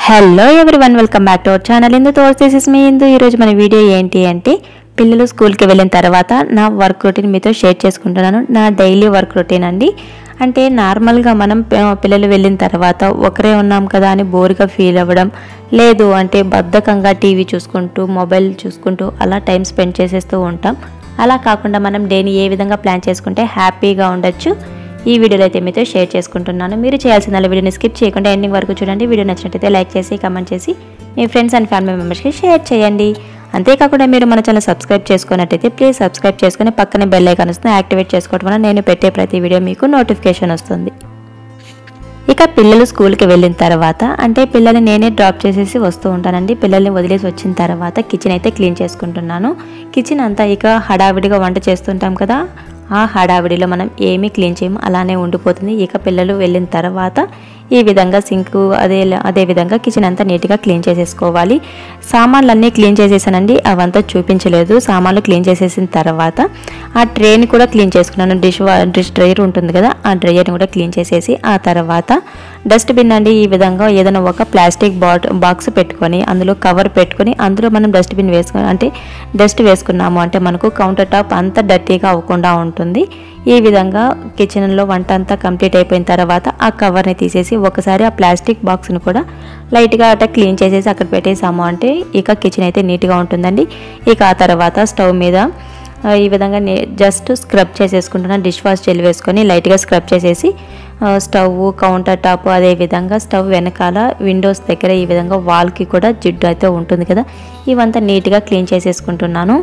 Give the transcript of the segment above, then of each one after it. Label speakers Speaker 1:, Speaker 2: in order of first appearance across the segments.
Speaker 1: hello one welcome back to our channel Indu thoughts this is me Indu ఈరోజు మన video ఏంటి అంటే పిల్లలు స్కూల్కి వెళ్ళిన తర్వాత నా వర్క్ రొటీన్ మీతో షేర్ చేసుకుంటున్నాను నా డైలీ వర్క్ రొటీన్ అండి అంటే నార్మల్గా మనం ప- పిల్లలు వెళ్ళిన తర్వాత ఒకరే ఉన్నాం కదా అని బోర్గా ఫీల్ అవ్వడం లేదు అంటే బద్ధకంగా టీవీ చూసుకుంటూ మొబైల్ చూసుకుంటూ అలా టైం స్పెండ్ చేసేస్తూ ఉంటాం అలా కాకుండా మనం డేని ఏ విధంగా ప్లాన్ చేసుకుంటే హ్యాపీగా ఉండొచ్చు ఈ వీడియోలో అయితే మీతో షేర్ చేసుకుంటున్నాను మీరు చేయాల్సిన వీడియోని స్కిప్ చేయకుండా ఎండింగ్ వరకు చూడండి వీడియో నచ్చినట్టయితే లైక్ చేసి కమెంట్ చేసి మీ ఫ్రెండ్స్ అండ్ ఫ్యామిలీ మెంబర్స్కి షేర్ చేయండి అంతేకాకుండా మీరు మన ఛానల్ సబ్స్క్రైబ్ చేసుకున్నట్టయితే ప్లీజ్ సబ్స్క్రైబ్ చేసుకుని పక్కనే బెల్ ఐకాన్ వస్తుంది యాక్టివేట్ చేసుకోవడం వల్ల నేను పెట్టే ప్రతి వీడియో మీకు నోటిఫికేషన్ వస్తుంది ఇక పిల్లలు స్కూల్కి వెళ్ళిన తర్వాత అంటే పిల్లల్ని నేనే డ్రాప్ చేసేసి వస్తూ ఉంటానండి పిల్లల్ని వదిలేసి వచ్చిన తర్వాత కిచెన్ అయితే క్లీన్ చేసుకుంటున్నాను కిచెన్ అంతా ఇక హడావిడిగా వంట చేస్తుంటాం కదా ఆ హడావిడిలో మనం ఏమీ క్లీన్ చేయము అలానే ఉండిపోతుంది ఇక పిల్లలు వెళ్ళిన తర్వాత ఈ విధంగా సింక్ అదే అదే విధంగా కిచెన్ అంతా నీట్గా క్లీన్ చేసేసుకోవాలి సామాన్లు అన్నీ క్లీన్ చేసేసానండి అవంతా చూపించలేదు సామాన్లు క్లీన్ చేసేసిన తర్వాత ఆ ట్రేని కూడా క్లీన్ చేసుకున్నాను డిష్ వా డిష్ డ్రైయర్ ఉంటుంది కదా ఆ డ్రైయర్ని కూడా క్లీన్ చేసేసి ఆ తర్వాత డస్ట్బిన్ అండి ఈ విధంగా ఏదైనా ఒక ప్లాస్టిక్ బాట్ బాక్స్ పెట్టుకొని అందులో కవర్ పెట్టుకొని అందులో మనం డస్ట్బిన్ వేసుకొని అంటే డస్ట్ వేసుకున్నాము అంటే మనకు కౌంటర్ టాప్ అంతా డర్టీగా అవ్వకుండా ఉంటుంది ఈ విధంగా కిచెన్లో వంట అంతా కంప్లీట్ అయిపోయిన తర్వాత ఆ కవర్ని తీసేసి ఒకసారి ఆ ప్లాస్టిక్ బాక్స్ని కూడా లైట్గా అట్లా క్లీన్ చేసేసి అక్కడ పెట్టేసాము అంటే ఇక కిచెన్ అయితే నీట్గా ఉంటుందండి ఇక ఆ తర్వాత స్టవ్ మీద ఆ, ఈ విధంగా నే- జస్ట్ స్క్రబ్ చేసేసుకుంటున్నాను డిష్ వాష్ జెల్ వేసుకొని లైట్గా స్క్రబ్ చేసేసి ఆ, స్టవ్ కౌంటర్ టాప్ అదే విధంగా స్టవ్ వెనకాల విండోస్ దగ్గర ఈ విధంగా వాల్కి కూడా జిడ్డు అయితే ఉంటుంది కదా ఇవంతా నీట్గా క్లీన్ చేసేసుకుంటున్నాను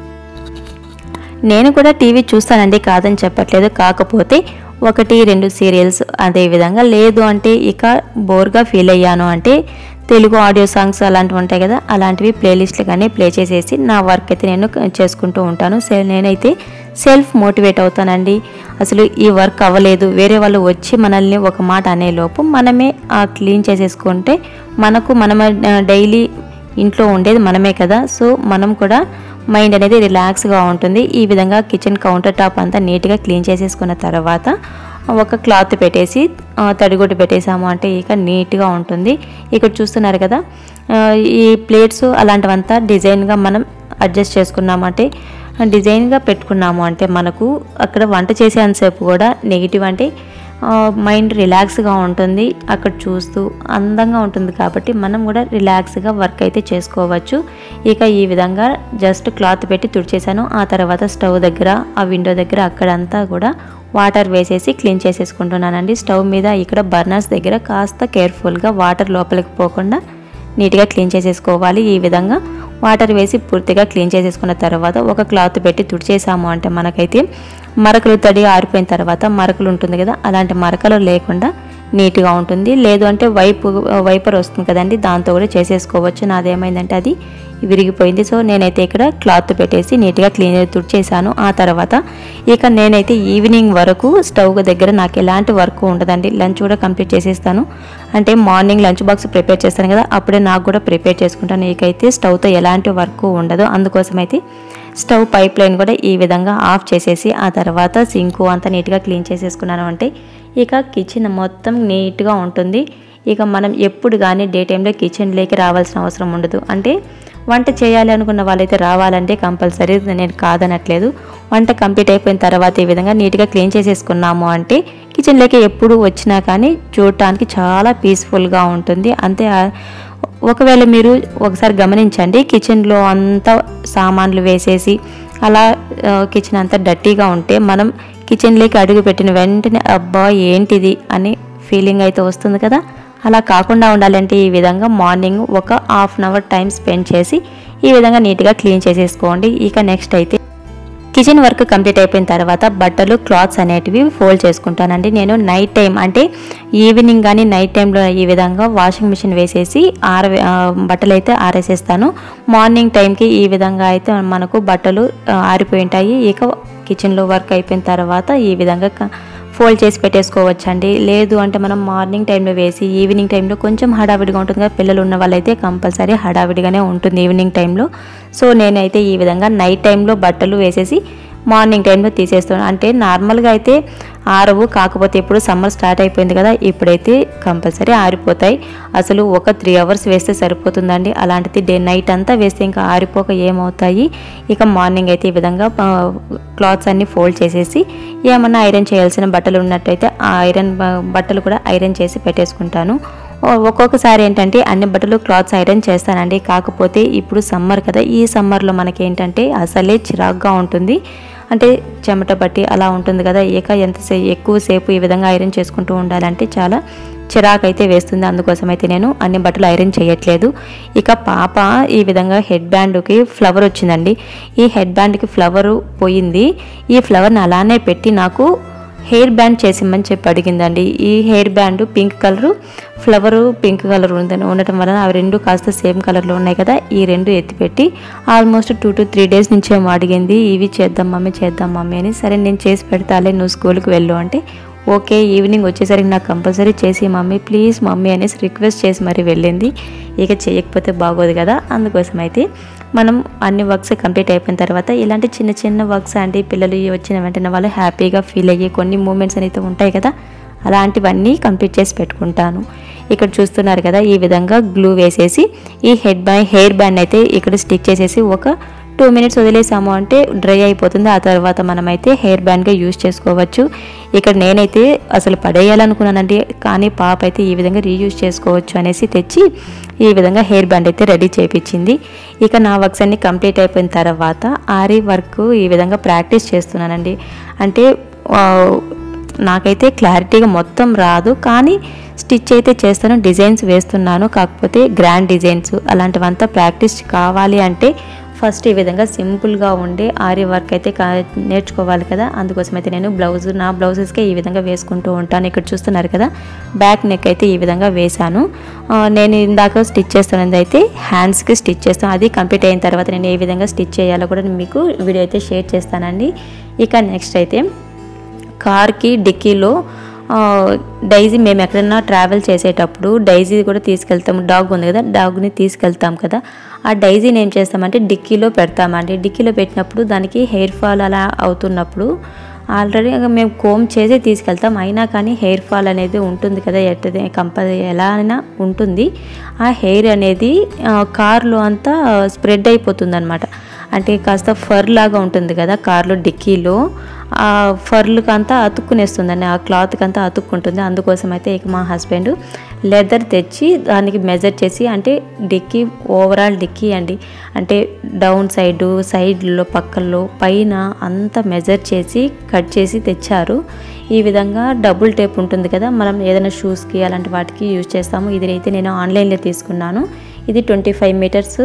Speaker 1: నేను కూడా టీవీ చూస్తానండి కాదని చెప్పట్లేదు కాకపోతే ఒకటి రెండు సీరియల్స్ అదే విధంగా లేదు అంటే ఇక బోర్గా ఫీల్ అయ్యాను అంటే తెలుగు ఆడియో సాంగ్స్ అలాంటివి ఉంటాయి కదా అలాంటివి ప్లేలిస్ట్లు కానీ ప్లే చేసేసి నా వర్క్ అయితే నేను చేసుకుంటూ ఉంటాను సె- నేనైతే సెల్ఫ్ మోటివేట్ అవుతానండి అసలు ఈ వర్క్ అవ్వలేదు వేరే వాళ్ళు వచ్చి మనల్ని ఒక మాట అనేలోపు మనమే ఆ క్లీన్ చేసేసుకుంటే మనకు మనం డైలీ ఇంట్లో ఉండేది మనమే కదా సో మనం కూడా మైండ్ అనేది రిలాక్స్గా ఉంటుంది ఈ విధంగా కిచెన్ కౌంటర్ టాప్ అంతా నీట్గా క్లీన్ చేసేసుకున్న తర్వాత ఒక క్లాత్ పెట్టేసి ఆ, తడిగుడ్డు పెట్టేసాము అంటే ఇక నీట్గా ఉంటుంది ఇక్కడ చూస్తున్నారు కదా ఆ, ఈ ప్లేట్స్ అలాంటివంతా డిజైన్గా మనం అడ్జస్ట్ చేసుకున్నామంటే డిజైన్గా పెట్టుకున్నాము అంటే మనకు అక్కడ వంట చేసేంతసేపు కూడా నెగిటివ్ అంటే ఆ, మైండ్ రిలాక్స్గా ఉంటుంది అక్కడ చూస్తూ అందంగా ఉంటుంది కాబట్టి మనం కూడా రిలాక్స్గా వర్క్ అయితే చేసుకోవచ్చు ఇక ఈ విధంగా జస్ట్ క్లాత్ పెట్టి తుడిచేసాను ఆ తర్వాత స్టవ్ దగ్గర ఆ విండో దగ్గర అక్కడంతా కూడా వాటర్ వేసేసి క్లీన్ చేసేసుకుంటున్నానండి స్టవ్ మీద ఇక్కడ బర్నర్స్ దగ్గర కాస్త కేర్ఫుల్గా వాటర్ లోపలికి పోకుండా నీట్గా క్లీన్ చేసేసుకోవాలి ఈ విధంగా వాటర్ వేసి పూర్తిగా క్లీన్ చేసేసుకున్న తర్వాత ఒక క్లాత్ పెట్టి తుడిచేసాము అంటే మనకైతే మరకలు తడి ఆరిపోయిన తర్వాత మరకలు ఉంటుంది కదా అలాంటి మరకలు లేకుండా నీట్గా ఉంటుంది లేదు అంటే వైపు వైపర్ వస్తుంది కదండి దాంతో కూడా చేసేసుకోవచ్చు నాదేమైందంటే అది విరిగిపోయింది సో నేనైతే ఇక్కడ క్లాత్ పెట్టేసి నీట్గా క్లీన్ తుడిచేసాను ఆ తర్వాత ఇక నేనైతే ఈవినింగ్ వరకు స్టవ్ దగ్గర నాకు ఎలాంటి వర్క్ ఉండదండి లంచ్ కూడా కంప్లీట్ చేసేస్తాను అంటే మార్నింగ్ లంచ్ బాక్స్ ప్రిపేర్ చేస్తాను కదా అప్పుడే నాకు కూడా ప్రిపేర్ చేసుకుంటాను ఇకైతే స్టవ్తో ఎలాంటి వర్క్ ఉండదు అందుకోసం అయితే స్టవ్ పైప్ లైన్ కూడా ఈ విధంగా ఆఫ్ చేసేసి ఆ తర్వాత సింకు అంతా నీట్గా క్లీన్ చేసేసుకున్నాను అంటే ఇక కిచెన్ మొత్తం నీట్గా ఉంటుంది ఇక మనం ఎప్పుడు కానీ డే టైంలో కిచెన్లోకి రావాల్సిన అవసరం ఉండదు అంటే వంట చేయాలి అనుకున్న వాళ్ళైతే రావాలంటే కంపల్సరీ నేను కాదనట్లేదు వంట కంప్లీట్ అయిపోయిన తర్వాత ఈ విధంగా నీట్గా క్లీన్ చేసేసుకున్నాము అంటే కిచెన్లోకి ఎప్పుడు వచ్చినా కానీ చూడటానికి చాలా పీస్ఫుల్గా ఉంటుంది అంతే ఆ- ఒకవేళ మీరు ఒకసారి గమనించండి కిచెన్లో అంతా సామాన్లు వేసేసి అలా ఆ, కిచెన్ అంతా డర్టీగా ఉంటే మనం కిచెన్లోకి అడుగు పెట్టిన వెంటనే అబ్బా ఏంటిది అని ఫీలింగ్ అయితే వస్తుంది కదా అలా కాకుండా ఉండాలంటే ఈ విధంగా మార్నింగ్ ఒక half an hour time spend చేసి ఈ విధంగా నీట్గా క్లీన్ చేసేసుకోండి ఇక నెక్స్ట్ అయితే కిచెన్ వర్క్ కంప్లీట్ అయిపోయిన తర్వాత బట్టలు క్లాత్స్ అనేటివి ఫోల్డ్ చేసుకుంటానండి నేను నైట్ టైం అంటే ఈవినింగ్ కానీ నైట్ టైంలో ఈ విధంగా వాషింగ్ మిషన్ వేసేసి ఆర ఆ, బట్టలు అయితే ఆరేసేస్తాను మార్నింగ్ టైంకి ఈ విధంగా అయితే మనకు బట్టలు ఆ, ఆరిపోయి ఉంటాయి ఇక కిచెన్లో వర్క్ అయిపోయిన తర్వాత ఈ విధంగా క- ఫోల్డ్ చేసి పెట్టేసుకోవచ్చండి లేదు అంటే మనం మార్నింగ్ టైంలో వేసి ఈవినింగ్ టైంలో కొంచెం హడావిడిగా ఉంటుంది కదా పిల్లలు ఉన్న వాళ్ళైతే కంపల్సరీ హడావిడిగానే ఉంటుంది ఈవినింగ్ టైంలో సో నేనైతే ఈ విధంగా నైట్ టైంలో బట్టలు వేసేసి మార్నింగ్ టైంలో తీసేస్తాను అంటే నార్మల్గా అయితే ఆరవు కాకపోతే ఇప్పుడు సమ్మర్ స్టార్ట్ అయిపోయింది కదా ఇప్పుడైతే కంపల్సరీ ఆరిపోతాయి అసలు ఒక త్రీ అవర్స్ వేస్తే సరిపోతుందండి అలాంటిది డే నైట్ అంతా వేస్తే ఇంకా ఆరిపోక ఏమవుతాయి ఇక మార్నింగ్ అయితే ఈ విధంగా క్లాత్స్ అన్ని ఫోల్డ్ చేసేసి ఏమన్నా ఐరన్ చేయాల్సిన బట్టలు ఉన్నట్టయితే ఆ ఐరన్ బ- బట్టలు కూడా ఐరన్ చేసి పెట్టేసుకుంటాను ఓ- ఒక్కొక్కసారి ఏంటంటే అన్ని బట్టలు క్లాత్స్ ఐరన్ చేస్తానండి కాకపోతే ఇప్పుడు సమ్మర్ కదా ఈ సమ్మర్లో మనకి ఏంటంటే అసలే చిరాగ్గా ఉంటుంది అంటే చెమట పట్టి అలా ఉంటుంది కదా ఇక ఎంతసే ఎక్కువసేపు ఈ విధంగా ఐరన్ చేసుకుంటూ ఉండాలంటే చాలా చిరాకు అయితే వేస్తుంది అందుకోసం అయితే నేను అన్ని బట్టలు ఐరన్ చేయట్లేదు ఇక పాప ఈ విధంగా హెడ్ బ్యాండ్కి ఫ్లవర్ వచ్చిందండి ఈ హెడ్ బ్యాండ్కి ఫ్లవర్ పోయింది ఈ ఫ్లవర్ని అలానే పెట్టి నాకు హెయిర్ బ్యాండ్ చేసిమ్మని చెప్పి అడిగిందండి ఈ hair band pink colour flower pink colour ఉందని ఉండటం వలన అవి రెండు కాస్త సేమ్ కలర్లో ఉన్నాయి కదా ఈ రెండు ఎత్తిపెట్టి almost two to three days నుంచి ఏమో అడిగింది ఇవి చేద్దాం మమ్మీ చేద్దాం మమ్మీ అని సరే నేను చేసి పెడతాలే నువ్వు స్కూల్కి వెళ్ళు అంటే ఓకే ఈవినింగ్ వచ్చేసరికి నాకు కంపల్సరీ చేసి మమ్మీ ప్లీజ్ మమ్మీ అనేసి రిక్వెస్ట్ చేసి మరి వెళ్ళింది ఇక చేయకపోతే బాగోదు కదా అందుకోసం అయితే మనం అన్ని వర్క్స్ కంప్లీట్ అయిపోయిన తర్వాత ఇలాంటి చిన్న చిన్న వర్క్స్ అండి పిల్లలు వచ్చిన వెంటనే వాళ్ళు హ్యాపీగా ఫీల్ అయ్యే కొన్ని మూమెంట్స్ అయితే ఉంటాయి కదా అలాంటివన్నీ కంప్లీట్ చేసి పెట్టుకుంటాను ఇక్కడ చూస్తున్నారు కదా ఈ విధంగా గ్లూ వేసేసి ఈ హెడ్ బై హెయిర్ బ్యాండ్ అయితే ఇక్కడ స్టిక్ చేసేసి ఒక టూ మినిట్స్ వదిలేసాము అంటే డ్రై అయిపోతుంది ఆ తర్వాత మనమైతే హెయిర్ బ్యాండ్గా యూజ్ చేసుకోవచ్చు ఇక్కడ నేనైతే అసలు పడేయాలనుకున్నానండి కానీ పాప అయితే ఈ విధంగా రీయూజ్ చేసుకోవచ్చు అనేసి తెచ్చి ఈ విధంగా హెయిర్ బ్యాండ్ అయితే రెడీ చేయించింది ఇక నా వర్క్స్ అన్ని కంప్లీట్ అయిపోయిన తర్వాత ఆరీ వర్క్ ఈ విధంగా ప్రాక్టీస్ చేస్తున్నానండి అంటే ఆ, నాకైతే క్లారిటీగా మొత్తం రాదు కానీ స్టిచ్ అయితే చేస్తాను డిజైన్స్ వేస్తున్నాను కాకపోతే గ్రాండ్ డిజైన్స్ అలాంటివంతా ప్రాక్టీస్ కావాలి అంటే ఫస్ట్ ఈ విధంగా సింపుల్గా ఉండే ఆరి వర్క్ అయితే కా నేర్చుకోవాలి కదా అందుకోసం అయితే నేను బ్లౌజ్ నా బ్లౌజెస్కే ఈ విధంగా వేసుకుంటూ ఉంటాను ఇక్కడ చూస్తున్నారు కదా బ్యాక్ నెక్ అయితే ఈ విధంగా వేశాను ఆ, నేను ఇందాక స్టిచ్ చేస్తున్నది అయితే హ్యాండ్స్కి స్టిచ్ చేస్తాను అది కంప్లీట్ అయిన తర్వాత నేను ఏ విధంగా స్టిచ్ చేయాలో కూడా నేను మీకు వీడియో అయితే షేర్ చేస్తానండి ఇక నెక్స్ట్ అయితే కార్కి డిక్కీలో ఆ, డైజీ మేము ఎక్కడైనా ట్రావెల్ చేసేటప్పుడు డైజీ కూడా తీసుకెళ్తాము డాగ్ ఉంది కదా డాగ్ని తీసుకెళ్తాం కదా ఆ డైజీని ఏం చేస్తామంటే డిక్కీలో పెడతామండి డిక్కీలో పెట్టినప్పుడు దానికి హెయిర్ ఫాల్ అలా అవుతున్నప్పుడు ఆల్రెడీ మేము కోమ్ చేసి తీసుకెళ్తాం అయినా కానీ హెయిర్ ఫాల్ అనేది ఉంటుంది కదా ఎట్టది కంపల్ ఎలా అయినా ఉంటుంది ఆ హెయిర్ అనేది ఆ, కార్లో అంతా స్ప్రెడ్ అయిపోతుంది అనమాట అంటే కాస్త ఫర్ లాగా ఉంటుంది కదా కార్లో డిక్కీలో ఆ ఫర్లకు అంతా అతుక్కునేస్తుందండి ఆ క్లాత్కి అంతా అతుక్కుంటుంది అందుకోసం అయితే ఇక మా హస్బెండ్ లెదర్ తెచ్చి దానికి మెజర్ చేసి అంటే డిక్కీ ఓవరాల్ డిక్కీ అండి అంటే డౌన్ సైడ్ సైడ్లో పక్కల్లో పైన అంతా మెజర్ చేసి కట్ చేసి తెచ్చారు ఈ విధంగా డబుల్ టేప్ ఉంటుంది కదా మనం ఏదైనా షూస్కి అలాంటి వాటికి యూజ్ చేస్తాము ఇది అయితే నేను ఆన్లైన్లో తీసుకున్నాను ఇది twenty five metres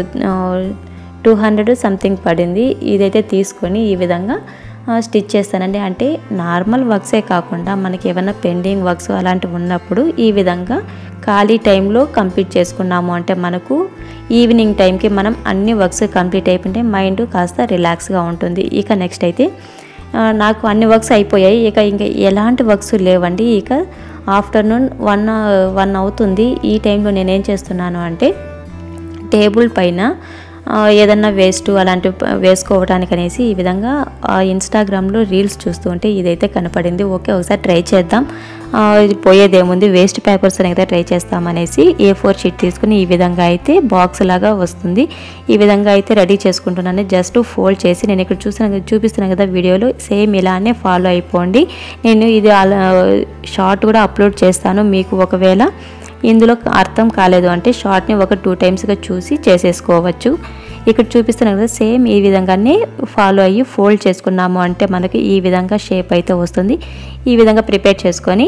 Speaker 1: two hundred something పడింది ఇదైతే తీసుకొని ఈ విధంగా ఆ, స్టిచ్ చేస్తానండి అంటే నార్మల్ వర్క్సే కాకుండా మనకి ఏమైనా పెండింగ్ వర్క్స్ అలాంటివి ఉన్నప్పుడు ఈ విధంగా ఖాళీ టైంలో కంప్లీట్ చేసుకున్నాము అంటే మనకు ఈవినింగ్ టైంకి మనం అన్ని వర్క్స్ కంప్లీట్ అయిపోతే మైండ్ కాస్త రిలాక్స్గా ఉంటుంది ఇక నెక్స్ట్ అయితే ఆ, నాకు అన్ని వర్క్స్ అయిపోయాయి ఇక ఇంకా ఎలాంటి వర్క్స్ లేవండి ఇక ఆఫ్టర్నూన్ వన్ వన్ అవుతుంది ఈ టైంలో నేనేం చేస్తున్నాను అంటే టేబుల్ పైన ఆ, ఏదన్నా వేస్ట్ అలాంటివి ప- వేసుకోవడానికి అనేసి ఈ విధంగా ఆ, ఇన్స్టాగ్రామ్లో రీల్స్ చూస్తూ ఉంటే ఇదైతే కనపడింది ఓకే ఒకసారి ట్రై చేద్దాం ఆ, ఇది పోయేదేముంది వేస్ట్ పేపర్స్ అయితే ట్రై చేస్తామనేసి ఏ ఫోర్ షీట్ తీసుకుని ఈ విధంగా అయితే బాక్స్ లాగా వస్తుంది ఈ విధంగా అయితే రెడీ చేసుకుంటున్నాను జస్ట్ ఫోల్డ్ చేసి నేను ఇక్కడ చూసిన చూపిస్తున్నాను కదా వీడియోలో సేమ్ ఇలానే ఫాలో అయిపోండి నేను ఇది అలా షార్ట్ కూడా అప్లోడ్ చేస్తాను మీకు ఒకవేళ ఇందులో అర్థం కాలేదు అంటే షార్ట్ని ఒక టూ టైమ్స్గా చూసి చేసేసుకోవచ్చు ఇక్కడ చూపిస్తున్నాను కదా సేమ్ ఈ విధంగానే ఫాలో అయ్యి ఫోల్డ్ చేసుకున్నాము అంటే మనకి ఈ విధంగా షేప్ అయితే వస్తుంది ఈ విధంగా ప్రిపేర్ చేసుకొని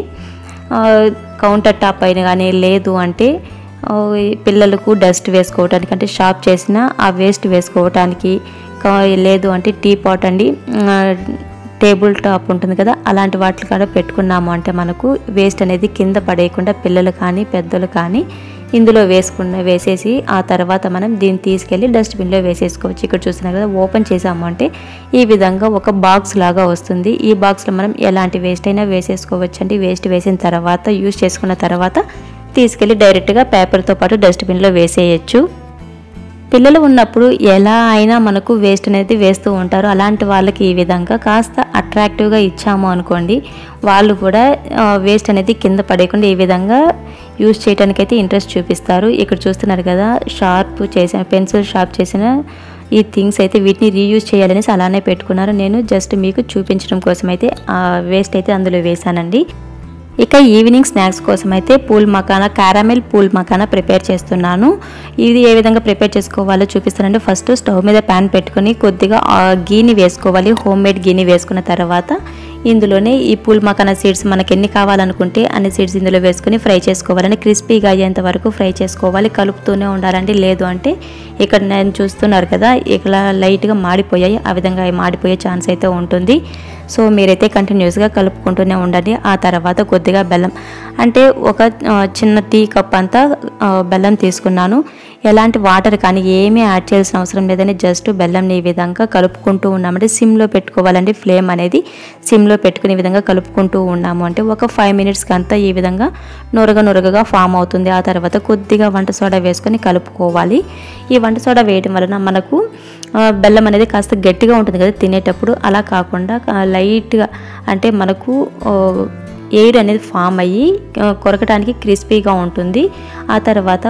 Speaker 1: కౌంటర్ టాప్ పైన కానీ లేదు అంటే ఆ, ఈ పిల్లలకు డస్ట్ వేసుకోవటానికి అంటే షాప్ చేసిన ఆ వేస్ట్ వేసుకోవటానికి కా- లేదు అంటే టీ పాట్ అండి ఆ, టేబుల్ టాప్ ఉంటుంది కదా అలాంటి వాటి కాడ పెట్టుకున్నాము అంటే మనకు వేస్ట్ అనేది కింద పడేయకుండా పిల్లలు కానీ పెద్దలు కానీ ఇందులో వేసుకున్న వేసేసి ఆ తర్వాత మనం దీన్ని తీసుకెళ్ళి డస్ట్బిన్లో వేసేసుకోవచ్చు ఇక్కడ చూస్తున్నారు కదా ఓపెన్ చేసాము అంటే ఈ విధంగా ఒక బాక్స్ లాగా వస్తుంది ఈ బాక్స్లో మనం ఎలాంటి వేస్ట్ అయినా వేసేసుకోవచ్చు అండి వేస్ట్ వేసిన తర్వాత యూజ్ చేసుకున్న తర్వాత తీసుకెళ్ళి డైరెక్ట్గా పేపర్తో పాటు డస్ట్బిన్లో వేసేయచ్చు పిల్లలు ఉన్నప్పుడు ఎలా అయినా మనకు వేస్ట్ అనేది వేస్తూ ఉంటారు అలాంటి వాళ్ళకి ఈ విధంగా కాస్త అట్రాక్టివ్గా ఇచ్చాము అనుకోండి వాళ్ళు కూడా వేస్ట్ అనేది కింద పడేయకుండా ఈ విధంగా యూజ్ చేయడానికి అయితే ఇంట్రెస్ట్ చూపిస్తారు ఇక్కడ చూస్తున్నారు కదా షార్ప్ చేసిన పెన్సిల్ షార్ప్ చేసిన ఈ థింగ్స్ అయితే వీటిని రీయూజ్ చేయాలనేసి అలానే పెట్టుకున్నారు నేను జస్ట్ మీకు చూపించడం కోసం అయితే వేస్ట్ అయితే అందులో వేశానండి ఇక ఈవినింగ్ స్నాక్స్ కోసం అయితే పూల్ మకానా క్యారమెల్ పూల్ మకానా ప్రిపేర్ చేస్తున్నాను ఇది ఏ విధంగా ప్రిపేర్ చేసుకోవాలో చూపిస్తానండి ఫస్ట్ స్టవ్ మీద ప్యాన్ పెట్టుకొని కొద్దిగా ఆ గీని వేసుకోవాలి హోమ్ మేడ్ గీని వేసుకున్న తర్వాత ఇందులోనే ఈ పూల్ మకానా సీడ్స్ మనకి ఎన్ని కావాలనుకుంటే అన్ని సీడ్స్ ఇందులో వేసుకొని ఫ్రై చేసుకోవాలని క్రిస్పీగా అయ్యేంత వరకు ఫ్రై చేసుకోవాలి కలుపుతూనే ఉండాలండి లేదు అంటే ఇక్కడ నేను చూస్తున్నారు కదా ఇక్కడ లైట్గా మాడిపోయాయి ఆ విధంగా అవి మాడిపోయే ఛాన్స్ అయితే ఉంటుంది సో మీరైతే కంటిన్యూస్గా కలుపుకుంటూనే ఉండండి ఆ తర్వాత కొద్దిగా బెల్లం అంటే ఒక ఆ, చిన్న టీ కప్ అంతా ఆ, బెల్లం తీసుకున్నాను ఎలాంటి వాటర్ కానీ ఏమీ యాడ్ చేయాల్సిన అవసరం లేదని జస్ట్ బెల్లంని ఈ విధంగా కలుపుకుంటూ ఉన్నామంటే సిమ్లో పెట్టుకోవాలండి ఫ్లేమ్ అనేది సిమ్లో పెట్టుకునే విధంగా కలుపుకుంటూ ఉన్నాము అంటే ఒక ఫైవ్ మినిట్స్కి అంతా ఈ విధంగా నొరగ నొరగగా ఫామ్ అవుతుంది ఆ తర్వాత కొద్దిగా వంట సోడా వేసుకొని కలుపుకోవాలి ఈ వంట సోడా వేయడం వలన మనకు ఆ, బెల్లం అనేది కాస్త గట్టిగా ఉంటుంది కదా తినేటప్పుడు అలా కాకుండా ఆ, లైట్గా అంటే మనకు ఆ, ఎయిర్ అనేది ఫామ్ అయ్యి ఆ, కొరకటానికి క్రిస్పీగా ఉంటుంది ఆ తర్వాత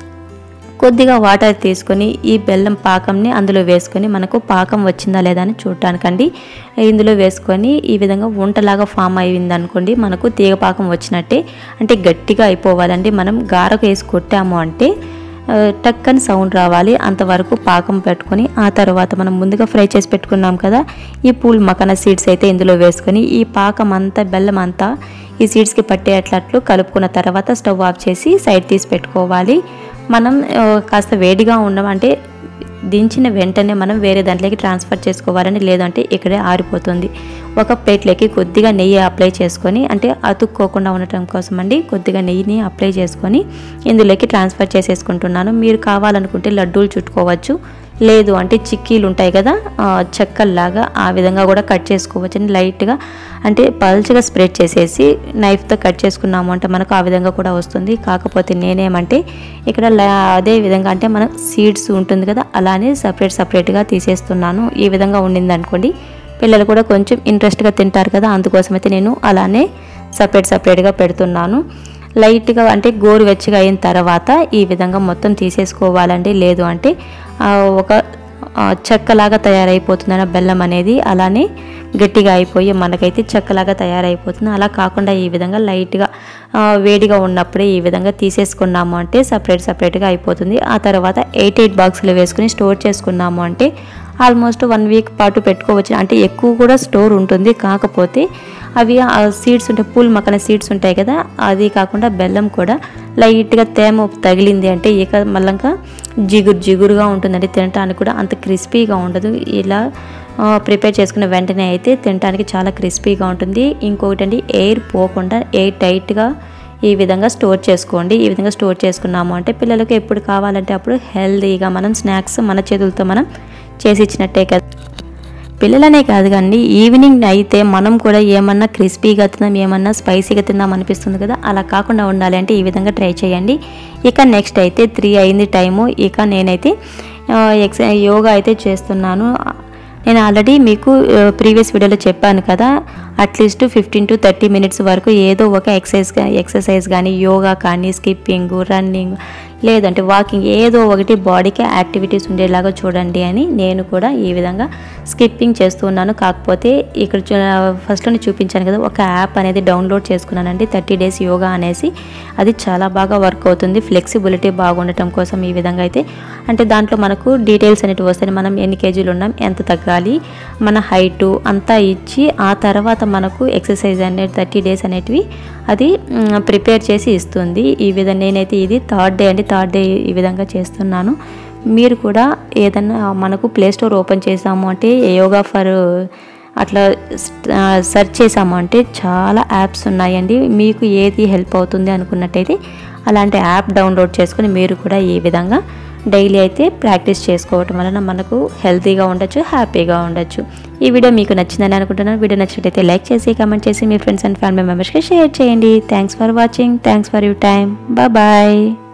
Speaker 1: కొద్దిగా వాటర్ తీసుకొని ఈ బెల్లం పాకంని అందులో వేసుకొని మనకు పాకం వచ్చిందా లేదా అని చూడటానికండి ఇందులో వేసుకొని ఈ విధంగా వంటలాగా ఫామ్ అయింది అనుకోండి మనకు తీగ పాకం వచ్చినట్టే అంటే గట్టిగా అయిపోవాలండి మనం గారకు వేసి కొట్టాము అంటే ఆ, టక్కని సౌండ్ రావాలి అంతవరకు పాకం పెట్టుకొని ఆ తర్వాత మనం ముందుగా ఫ్రై చేసి పెట్టుకున్నాం కదా ఈ పూల్ మకానా సీడ్స్ అయితే ఇందులో వేసుకొని ఈ పాకం అంతా బెల్లం అంతా ఈ సీడ్స్కి పట్టేటట్లు కలుపుకున్న తర్వాత స్టవ్ ఆఫ్ చేసి సైడ్ తీసి పెట్టుకోవాలి మనం ఆ, కాస్త వేడిగా ఉండడం అంటే దించిన వెంటనే మనం వేరే దాంట్లోకి ట్రాన్స్ఫర్ చేసుకోవాలని లేదంటే ఇక్కడే ఆరిపోతుంది ఒక ప్లేట్లోకి కొద్దిగా నెయ్యి అప్లై చేసుకొని అంటే అతుక్కోకుండా ఉండటం కోసం అండి కొద్దిగా నెయ్యిని అప్లై చేసుకొని ఇందులోకి ట్రాన్స్ఫర్ చేసేసుకుంటున్నాను మీరు కావాలనుకుంటే లడ్డూలు చుట్టుకోవచ్చు లేదు అంటే చిక్కీలు ఉంటాయి కదా ఆ, చెక్కల్లాగా ఆ విధంగా కూడా కట్ చేసుకోవచ్చు అని లైట్గా అంటే పల్చగా స్ప్రెడ్ చేసేసి నైఫ్తో కట్ చేసుకున్నాము అంటే మనకు ఆ విధంగా కూడా వస్తుంది కాకపోతే నేనేమంటే ఇక్కడ లా- అదే విధంగా అంటే మన సీడ్స్ ఉంటుంది కదా అలానే సపరేట్ సపరేట్గా తీసేస్తున్నాను ఈ విధంగా ఉండింది అనుకోండి పిల్లలు కూడా కొంచెం ఇంట్రెస్ట్గా తింటారు కదా అందుకోసం అయితే నేను అలానే సపరేట్ సపరేట్గా పెడుతున్నాను లైట్గా అంటే గోరువెచ్చగా అయిన తర్వాత ఈ విధంగా మొత్తం తీసేసుకోవాలండి లేదు అంటే ఆ, ఒక ఆ, చెక్కలాగా తయారైపోతుంది బెల్లం అనేది అలానే గట్టిగా అయిపోయి మనకైతే చెక్కలాగా తయారైపోతుంది అలా కాకుండా ఈ విధంగా లైట్గా ఆ, వేడిగా ఉన్నప్పుడే ఈ విధంగా తీసేసుకున్నాము అంటే సపరేట్ సపరేట్గా అయిపోతుంది ఆ తర్వాత ఎయిట్ ఎయిట్ బాక్సులు వేసుకుని స్టోర్ చేసుకున్నాము అంటే ఆల్మోస్ట్ వన్ వీక్ పాటు పెట్టుకోవచ్చు అంటే ఎక్కువ కూడా స్టోర్ ఉంటుంది కాకపోతే అవి ఆ సీడ్స్ ఉంటాయి పూల్ మక్కన సీడ్స్ ఉంటాయి కదా అది కాకుండా బెల్లం కూడా లైట్గా తేమ తగిలింది అంటే ఇక మళ్ళంకా జిగురు జిగురుగా ఉంటుందండి తినటానికి కూడా అంత క్రిస్పీగా ఉండదు ఇలా ప్రిపేర్ చేసుకున్న వెంటనే అయితే తినడానికి చాలా క్రిస్పీగా ఉంటుంది ఇంకొకటి అండి ఎయిర్ పోకుండా ఎయిర్ టైట్గా ఈ విధంగా స్టోర్ చేసుకోండి ఈ విధంగా స్టోర్ చేసుకున్నాము అంటే పిల్లలకు ఎప్పుడు కావాలంటే అప్పుడు హెల్తీగా మనం స్నాక్స్ మన చేతులతో మనం చేసి ఇచ్చినట్టే కదా పిల్లలనే కాదు కానీ ఈవినింగ్ అయితే మనం కూడా ఏమన్నా క్రిస్పీగా తిందాం ఏమన్నా స్పైసీగా తిందాం అనిపిస్తుంది కదా అలా కాకుండా ఉండాలి అంటే ఈ విధంగా ట్రై చేయండి ఇక నెక్స్ట్ అయితే త్రీ అయింది టైము ఇక నేనైతే ఎక్స యోగా అయితే చేస్తున్నాను నేను ఆల్రెడీ మీకు ప్రీవియస్ వీడియోలో చెప్పాను కదా at least fifteen to thirty minutes వరకు ఏదో ఒక ఎక్సర్సైజ్ ఎక్సర్సైజ్ కానీ యోగా కానీ స్కిప్పింగ్ రన్నింగ్ లేదంటే వాకింగ్ ఏదో ఒకటి బాడీకి యాక్టివిటీస్ ఉండేలాగా చూడండి అని నేను కూడా ఈ విధంగా స్కిప్పింగ్ చేస్తున్నాను కాకపోతే ఇక్కడ ఫస్ట్లోనే చూపించాను కదా ఒక యాప్ అనేది డౌన్లోడ్ చేసుకున్నానండి థర్టీ డేస్ యోగా అనేసి అది చాలా బాగా వర్క్ అవుతుంది ఫ్లెక్సిబిలిటీ బాగుండటం కోసం ఈ విధంగా అయితే అంటే దాంట్లో మనకు డీటెయిల్స్ అనేవి వస్తాయి మనం ఎన్ని కేజీలు ఉన్నాం ఎంత తగ్గాలి మన హైటు అంతా ఇచ్చి ఆ తర్వాత మనకు ఎక్సర్సైజ్ అనేది థర్టీ డేస్ అనేటివి అది ప్రిపేర్ చేసి ఇస్తుంది ఈ విధంగా నేనైతే ఇది థర్డ్ డే అండి థర్డ్ డే ఈ విధంగా చేస్తున్నాను మీరు కూడా ఏదన్నా మనకు ప్లే స్టోర్ ఓపెన్ చేసాము అంటే యోగా ఫర్ అట్లా సెర్చ్ చేసాము అంటే చాలా యాప్స్ ఉన్నాయండి మీకు ఏది హెల్ప్ అవుతుంది అనుకున్నట్టయితే అలాంటి యాప్ డౌన్లోడ్ చేసుకుని మీరు కూడా ఈ విధంగా డైలీ అయితే ప్రాక్టీస్ చేసుకోవటం వలన మనకు హెల్తీగా ఉండొచ్చు హ్యాపీగా ఉండొచ్చు ఈ వీడియో మీకు నచ్చిందని అనుకుంటున్నాను వీడియో నచ్చినట్టయితే లైక్ చేసి కామెంట్ చేసి మీ ఫ్రెండ్స్ అండ్ ఫ్యామిలీ మెంబర్స్కి షేర్ చేయండి thanks for watching thanks for you time bye